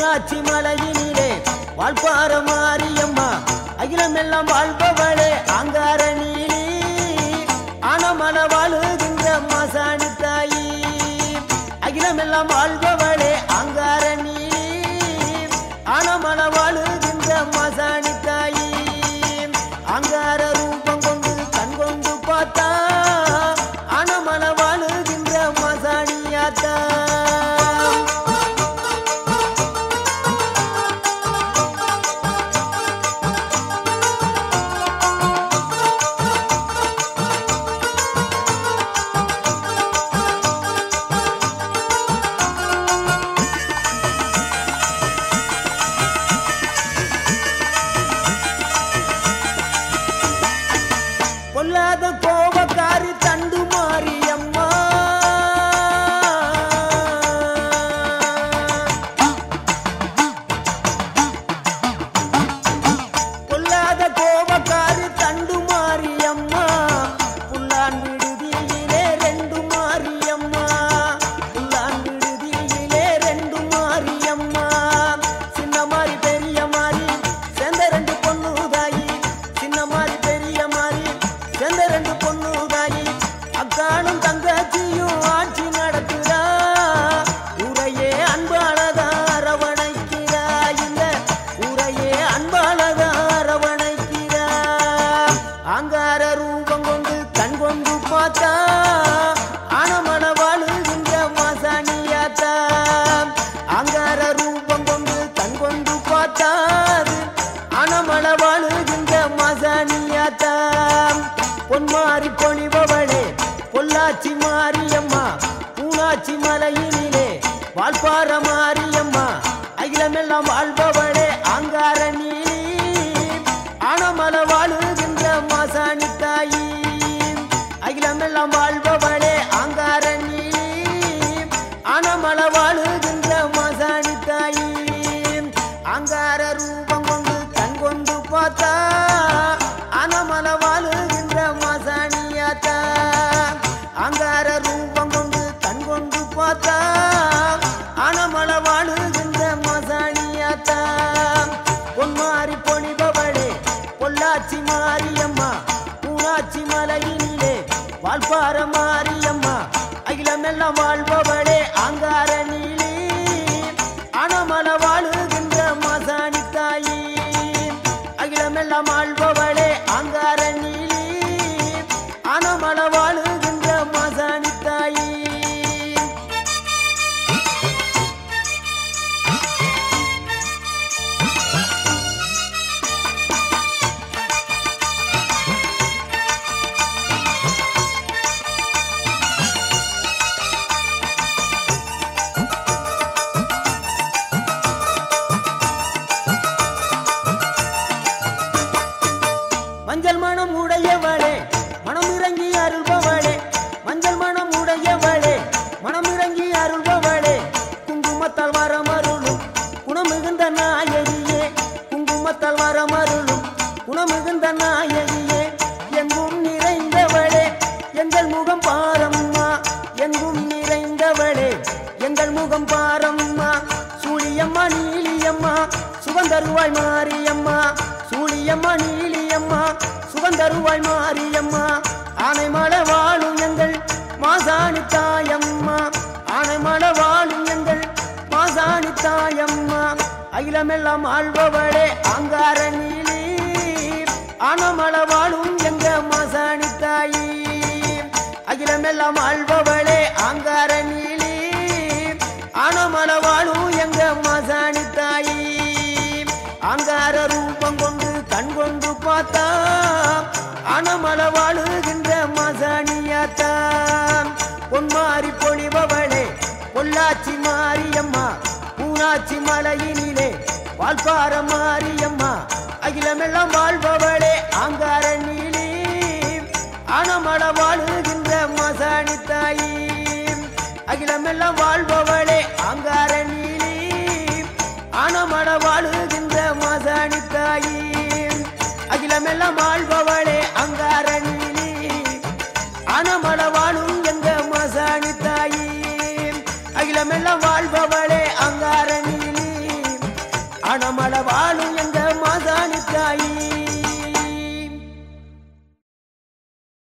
பொள்ளாச்சி மலையினிலே வாழ்பார மாரியம்மா அகிலமெல்லாம் வாழ்பவளே அங்கார நீலி ஆனமல வாழுகின்ற மாசாணி தாயி அகிலமெல்லாம் வாழ்பவளே அங்கார நீலி ஆனமல வாழுகின்ற மாசாணி தாயி அங்கார ரூபம் கொண்டு கண் கொண்டு பார்த்தா ஆனமல வாழுகின்ற மாசாணியாத்தா பொல்லாத கோபக்காரி தண்டு மாரியம்மா பொல்லாத கோபக்காரி தண்டு மாரியம்மா புல்லான் விடுதியிலே ரெண்டு மாரியம்மா புல்லான் விடுதியிலே ரெண்டு மாரியம்மா சின்ன மாதிரி பெரிய மாதிரி சேர்ந்த ரெண்டு பொண்ணு தாயி சின்ன மாதிரி பெரிய மாதிரி சேர்ந்த ரெண்டு பொண்ணு தாயி அக்கானும் தங்கச்சியும் ஆட்சி நடத்துறா ஊரையே அன்பாளதா அரவணைக்கிறா இந்த ஊரையே அன்பாளதா அரவணைக்கிறா அங்கார ரூபம் கொண்டு கண் கொண்டு பார்த்தா ஆனமன வாழுகின்ற மாசாணியாத்தா அங்கார ரூபம் கொண்டு கண் கொண்டு பார்த்தாது அனமள வாழுகின்ற மாசாணியாத்தா பொன்மாரி பொழிபவளே பொள்ளாச்சி மாரியம்மா பூனாச்சி மலையினிலே வாழ்பார மாரியம்மா அகிலமெல்லாம் வாழ்பவளே அங்கார நீலி ஆனமல வாழுகின்ற மாசாணி தாயி அகிலமெல்லாம் வாழ்பவளே அங்கார நீலி ஆனமல வாழுகின்ற மாசாணி தாயி அங்கார ரூபம் கொண்டு கண் கொண்டு பார்த்தா அனமல வாழுகின்ற மாசாணியாத்தா அங்கார ரூபம் கொண்டு கண் கொண்டு பார்த்தா அனமல வாழுகின்ற மாசாணியாத்தா பொன்மாரி பொழிபவளே பொள்ளாச்சி மாரியம்மா பூனாச்சி மலையினிலே வாழ்பார மாரியம்மா அகிலமெல்லாம் வாழ்பவளே அங்கார நீலி அனமல வாழுகின்ற மாசாணி தாயி அகிலமெல்லாம் ஆள்பவளே அங்கார நீலி அனமல வாழுகின்ற மாசாணி தாயி மஞ்சள் மனம் உடையவளே மனம் இறங்கி அருள்பவளே மஞ்சள் மனம் உடையவளே மனம் இறங்கி அருள்பவளே குங்குமத்தால் வரமருளும் குணமிகுந்த நாயகியே குங்குமத்தால் வரமருளும் குணமிகுந்த நாயகியே எங்கும் நிறைந்தவளே எங்கள் முகம் பாரம்மா எங்கும் நிறைந்தவளே எங்கள் முகம் பாரம்மா சூழியம்மா நீலியம்மா சுகந்தருவாய் மாரியம்மா சூழியம்மா நீலியம்மா சுகந்தருவாய் மாரியம்மா ஆனைமலை வாழும் எங்கள் மாசாணி தாயம்மா ஆனைமலை வாழும் எங்கள் மாசாணி தாயம்மா அகிலமெல்லாம் ஆள்பவளே அங்கார நீலி ஆனமலை வாழும் எங்க மாசாணி தாயி அகிலமெல்லாம் ஆள்பவளே அங்கார நீலி ஆனமல வாழும் எங்க மாசாணி தாயி அங்கார ரூபம் கொண்டு கண் கொண்டு பார்த்தா அனமல வாழுகின்ற மாசாணியாத்தா பொன்மாரி பொழிபவளே பொள்ளாச்சி மாரியம்மா பூனாச்சி மலையினிலே வாழ்பார மாரியம்மா அகிலமெல்லாம் வாழ்பவளே அங்கார நீலி அனமல வாழுகின்ற மாசாணி தாயி அகிலமெல்லாம் வாழ்பவளே அங்கார நீலி அனமல வாழுகின்ற மாசாணி தாயி அகிலமெல்லாம் வாழ்பவளே அங்கார நீலி அனமல வாழும்